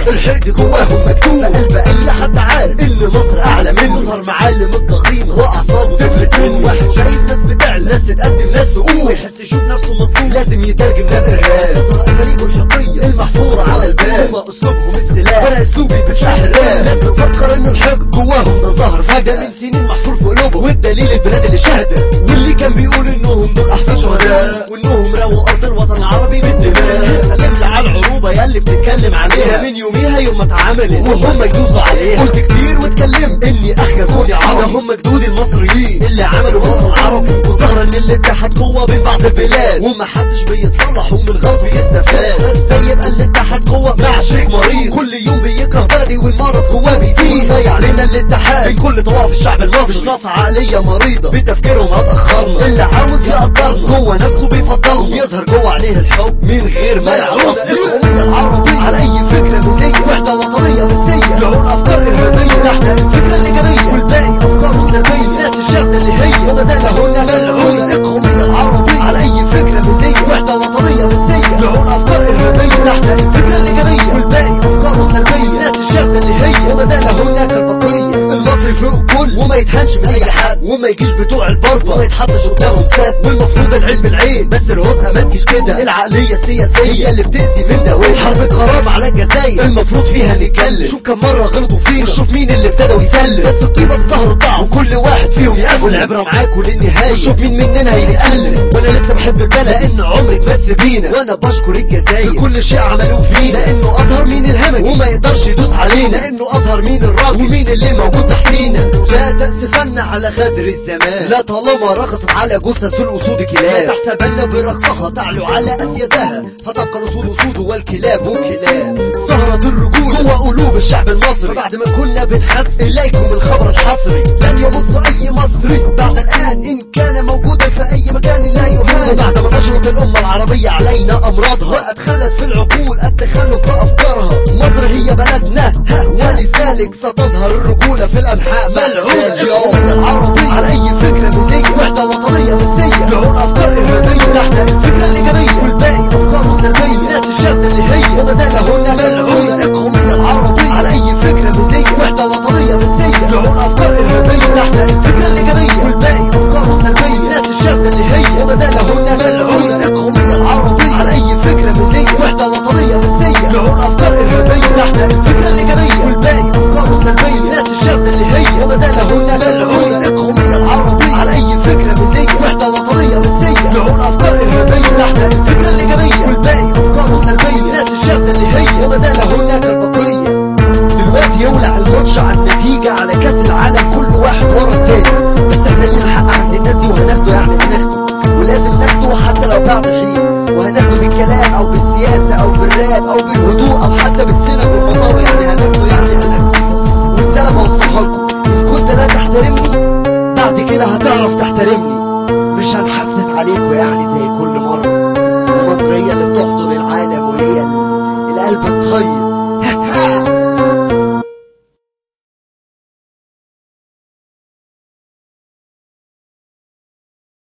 الحقد جواهم مكتوب في قلب اي حد عارف ان مصر اعلى منه تظهر معالم التغيير واعصابه تفلت منه واحد شايف ناس بتعلى ناس تتقدم ناس تقوم يحس يشوف نفسه مظلوم لازم يترجم ده بارهاب تظهر اساليب الحقيه المحفوره على الباب هما اسلوبهم السلاح وانا اسلوبي بسلاح الراب ناس بتفكر ان الحقد جواهم ده ظهر فجاه من سنين محفور في قلوبهم والدليل البلاد اللي شهدت واللي كان بيقول انهم دول احفاد شهداء وانهم راوا ارض الوطن العربي بالدماء سلم لي على العروبه يا اللي بتتكلم عليها من يوميها يوم ما اتعملت وهم يدوسوا عليها قلت كتير واتكلمت اني اخجل كوني عربي هم جدود المصريين اللي عملوا وطن عربي وظهر ان الاتحاد قوه بين بعض البلاد ومحدش بيتصلح ومن غلطه يستفاد ازاي يبقى الاتحاد قوه مع شريك مريض كل يوم بيكره بلدي والمرض جواه بيزيد ضيع علينا الاتحاد بين كل طوائف الشعب المصري مش ناقصه عقليه مريضه بتفكيرهم هتاخرنا اللي عاوز يقدرنا جوه نفسه بيفضلنا يظهر جوه عينيه الحب من غير ما يعرف القوميه العربيه على اي فكره دوليه وحده وطنيه نسيه لعون افكار ارهابيه تحت الفكره الايجابيه والباقي افكاره سلبيه ناس الشاذه اللي هي وما زال هن ملعون القوميه العربيه على اي فكره دوليه وحده وطنيه نسيه لعون افكار ارهابيه تحت الفكره الايجابيه والباقي افكاره سلبيه ناس الشاذه اللي هي وما زال هناك البقيه المصري فوق الكل وما يتهنش من اي حد وما يجيش بتوع البربر وما يتحطش قدامهم سد والمفروض العلم العين بس الهوسه ما تجيش كده العقليه السياسيه هي اللي بتاذي من ده وين حرب قراب على الجزاير المفروض فيها نتكلم شوف كم مره غلطوا فينا وشوف مين اللي ابتدى ويسلم بس الطيبه ظهر ضعف وكل واحد فيهم يقفل العبره معاكوا للنهايه وشوف مين مننا هيقلب وانا لسه بحب البلد لان عمرك ما تسيبينا وانا بشكر الجزاير في كل شيء عملوه فينا لانه اظهر مين الهمج وما يقدرش يدوس علينا لانه اظهر مين الراجل ومين اللي موجود تحتينا لا تأسفن على غدر الزمان لا طالما رقصت على جثث الاسود كلاب لا تحسبن برقصها تعلو على اسيادها فتبقى الاسود اسود والكلاب وكلاب سهرة الرجولة جوه قلوب الشعب المصري بعد ما كنا بنحس اليكم الخبر الحصري لن يبص اي مصري بعد الان ان كان موجودا في اي مكان لا يهان بعد ما نشرت الامة العربية علينا امراضها وادخلت في العقول التخلف بافكارها مصر هي بلدنا ها ولذلك ستظهر الرجولة في الانحاء ملعون القومية العربية على اي فكرة دولية وحدة وطنية نسية لعون افكار ارهابية تحت الفكرة الايجابية والباقي افكاره سلبية ناس الشاذة اللي هي وما زال هن ملعون القومية العربية على اي فكرة دولية وحدة وطنية نسية لعون افكار ارهابية تحت الفكرة الايجابية والباقي افكاره سلبية ناس الشاذة اللي هي وما زال هن ملعون القومية العربية على اي فكرة دولية وحدة وطنية نسية لعون افكار ارهابية تحت الفكرة الايجابية والباقي افكاره سلبية ناس الشاذة اللي هي وما زال هن ملعون القومية العربية على اي فكرة دولية وحدة وطنية نسية لعون افكار ارهابية تحت الفكرة الايجابية والباقي افكاره سلبية ناس الشاذة اللي هي وما زال هناك البقية دلوقتي يولع الماتش على النتيجة على كاس العالم كل واحد ورا التاني بس احنا لينا الحق عند الناس دي وهناخده يعني هناخده ولازم ناخده حتى لو بعد حين وهناخده بالكلام او بالسياسة او بالراب او بالهدوء او حتى بالسينما والمطاوي يعني هناخده يعني هناخده ورسالة بوصلها لكم ان كنت لا تحترمني بعد كده هتعرف تحترمني مش هنحسس عليكم يعني زي كل مرة المصرية اللي بتحضن العالم وهي القلب الطيب